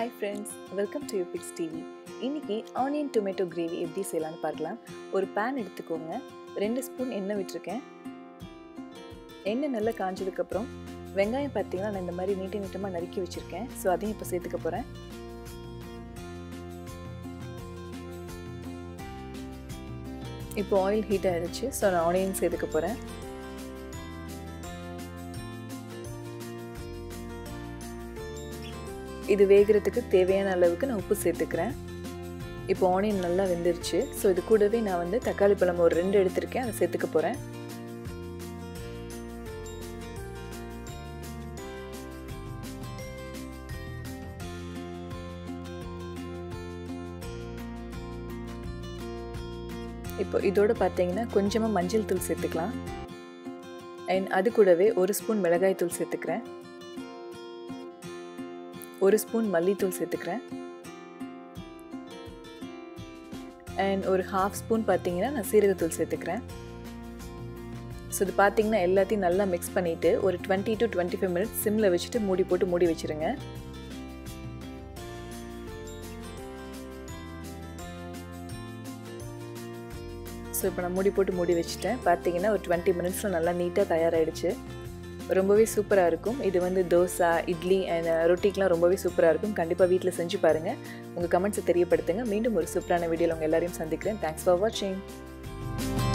hi friends welcome to யூபிக்ஸ் TV இன்னைக்கு onion tomato gravy எப்படி செய்யலாம்னு பார்க்கலாம் ஒரு பேன் எடுத்துக்கோங்க ரெண்டு ஸ்பூன் எண்ணெய் விட்டுருக்கேன் எண்ணெய் நல்லா காஞ்சதுக்கப்புறம் வெங்காயம் பார்த்தீங்கன்னா நான் இந்த மாதிரி நீட்ட நீட்டமாக நறுக்கி வச்சுருக்கேன் ஸோ அதையும் இப்போ சேர்த்துக்க போகிறேன் இப்போ ஆயில் ஹீட் ஆகிடுச்சு ஸோ நான் ஆனியன் சேர்த்துக்க போகிறேன் இது வேகிறதுக்கு தேவையான அளவுக்கு நான் உப்பு சேர்த்துக்கிறேன் இப்போ ஆனியன் நல்லா வெந்துருச்சு ஸோ இது கூடவே நான் வந்து தக்காளி பழம் ஒரு ரெண்டு எடுத்திருக்கேன் அதை சேர்த்துக்க போகிறேன் இப்போ இதோட பார்த்தீங்கன்னா கொஞ்சமாக மஞ்சள் தூள் சேர்த்துக்கலாம் அண்ட் அது கூடவே ஒரு ஸ்பூன் மிளகாய் தூள் சேர்த்துக்கிறேன் ஒரு ஸ்பூன் மல்லித்தூள் சேர்த்துக்கிறேன் அண்ட் ஒரு ஹாஃப் ஸ்பூன் பார்த்தீங்கன்னா நான் சீரகத்தூள் சேர்த்துக்கிறேன் ஸோ இது பார்த்தீங்கன்னா எல்லாத்தையும் நல்லா மிக்ஸ் பண்ணிவிட்டு ஒரு twenty to twenty five minutes சிம்மில் வச்சுட்டு மூடி போட்டு மூடி வச்சுருங்க ஸோ இப்போ நான் மூடி போட்டு மூடி வச்சுட்டேன் பார்த்தீங்கன்னா ஒரு டுவெண்ட்டி மினிட்ஸில் நல்லா நீட்டாக தயாராகிடுச்சு ரொம்பவே சூப்பராக இருக்கும் இது வந்து தோசை இட்லி அண்ட் ரொட்டிக்கெலாம் ரொம்பவே சூப்பராக இருக்கும் கண்டிப்பாக வீட்டில் செஞ்சு பாருங்கள் உங்கள் கமெண்ட்ஸை தெரியப்படுத்துங்க மீண்டும் ஒரு சூப்பரான வீடியோவில் உங்கள் எல்லாரையும் சந்திக்கிறேன் தேங்க்ஸ் ஃபார் வாட்சிங்